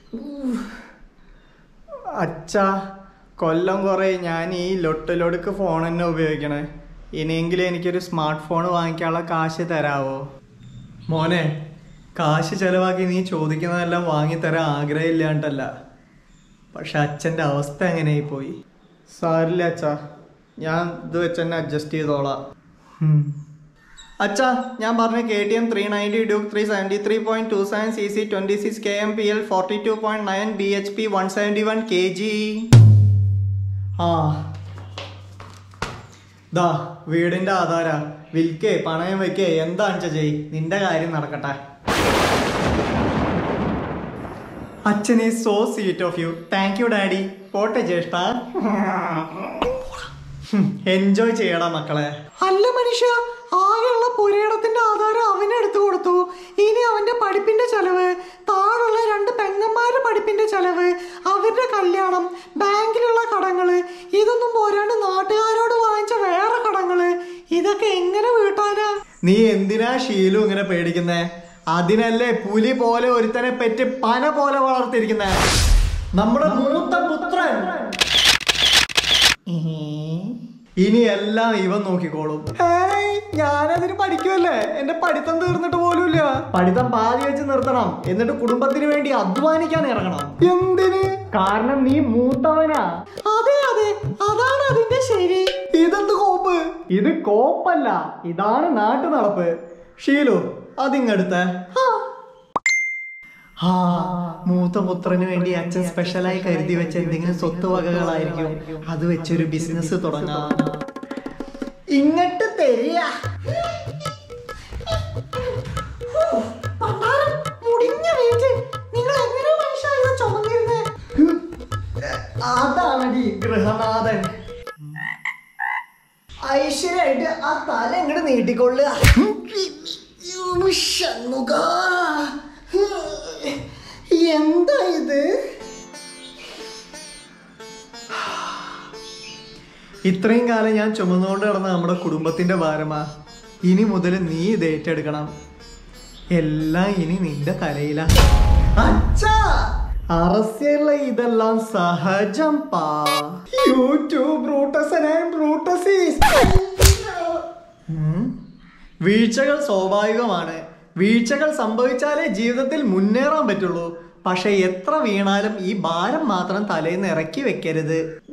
അച്ഛാ കൊല്ലം കുറേ ഞാൻ ഈ ലൊട്ടിലൊടുക്ക് ഫോൺ തന്നെ ഉപയോഗിക്കണേ ഇനിയെങ്കിലും എനിക്കൊരു സ്മാർട്ട് ഫോൺ വാങ്ങിക്കാനുള്ള കാശ് തരാവോ മോനെ കാശ് ചെലവാക്കി നീ ചോദിക്കുന്നതെല്ലാം വാങ്ങിത്തരാൻ ആഗ്രഹമില്ലാണ്ടല്ല പക്ഷെ അച്ഛൻ്റെ അവസ്ഥ എങ്ങനെയായി പോയി സാരില്ല അച്ഛാ ഞാൻ ഇത് വെച്ച് തന്നെ അഡ്ജസ്റ്റ് ചെയ്തോളാം ഉം. അച്ഛാ ഞാൻ പറഞ്ഞ K T M three ninety Duke three seventy three point two seven C C twenty six K M P L forty two point nine B H P one seventy one K G ആ ദാ വീടിന്റെ ആധാര വിൽക്കേ പണയം വെക്കേ എന്താണെന്ന് ചെയ് നിന്റെ കാര്യം നടക്കട്ടെ അച്ഛൻ is so sweet of you thank you daddy പോട്ടെ ജ്യേഷ്ഠ എൻജോയ് ചെയ്യടാ മക്കളെ അല്ല മനുഷ്യ ആകെയുള്ള പുരയിടത്തിന്റെ ആധാരം അവന് എടുത്തു കൊടുത്തു ഇനി അവന്റെ പഠിപ്പിന്റെ ചെലവ് താഴെയുള്ള രണ്ട് പെങ്ങന്മാരുടെ പഠിപ്പിന്റെ ചെലവ് അവരുടെ കല്യാണം ബാങ്കിലുള്ള കടങ്ങള് ഇതൊന്നും പോരാണ്ട് നാട്ടുകാരോട് വാങ്ങിച്ച വേറെ കടങ്ങള് ഇതൊക്കെ എങ്ങനെ വീട്ടാനാ നീ എന്തിനാ ഷീലു ഇങ്ങനെ പേടിക്കുന്നേ അതിനല്ലേ പുലി പോലെ ഒരുത്തനെ പറ്റി പന പോലെ വളർത്തിയിരിക്കുന്നേ നമ്മുടെ മൂത്ത പുത്രൻ ഇനി എല്ലാം ഇവൻ നോക്കിക്കോളും ഏയ്, ഞാനതിന് പഠിക്കുമല്ലേ എന്റെ പഠിത്തം തീർന്നിട്ട് പോലുമില്ല പഠിത്തം പാതി വെച്ച് നിർത്തണം എന്നിട്ട് കുടുംബത്തിന് വേണ്ടി അധ്വാനിക്കാൻ ഇറങ്ങണം എന്തിന് കാരണം നീ മൂത്തവനാ അതെ അതെ അതാണ് അതിന്റെ ശരി ഇതെന്ത് കോപ്പ് ഇത് കോപ്പല്ല ഇതാണ് നാട്ടു നടപ്പ് ഷീലു അതിങ്ങടുത്ത് ആ മൂത്ത പുത്രന് വേണ്ടി അച്ഛൻ സ്പെഷ്യലായി കരുതി വെച്ച എന്തെങ്കിലും സ്വത്ത് വകകളായിരിക്കും അത് വെച്ചൊരു ബിസിനസ് തുടങ്ങാം ഇങ്ങട്ട് തരിക പണ്ടാരം മുടിഞ്ഞ വീട്ടിൽ നിങ്ങൾ എങ്ങനെ മനുഷ്യ ഇത് ചുമന്നിരുന്നേ അതാണടി ഗൃഹനാഥൻ ഐശ്വര്യായിട്ട് ആ തല ഇങ്ങോട്ട് നീട്ടിക്കൊള്ളുക ഷൺമുഖ. എന്താ ഇത് ഇത്രയും കാലം ഞാൻ ചുമന്നുകൊണ്ട് നടന്ന നമ്മുടെ കുടുംബത്തിന്റെ ഭാരമാ ഇനി മുതൽ നീ ഇത് ഏറ്റെടുക്കണം എല്ലാം ഇനി നിന്റെ തലയിലാ അച്ഛാ അറസ്യല്ല ഇതെല്ലാം സഹജം പാ യൂട്യൂബ് ബ്രൂട്ടസ് ബ്രൂട്ടസ് വീഴ്ചകൾ സ്വാഭാവികമാണ് വീഴ്ചകൾ സംഭവിച്ചാലേ ജീവിതത്തിൽ മുന്നേറാൻ പറ്റുള്ളൂ പക്ഷെ എത്ര വീണാലും ഈ ഭാരം മാത്രം തലേന്ന് ഇറക്കി വെക്കരുത്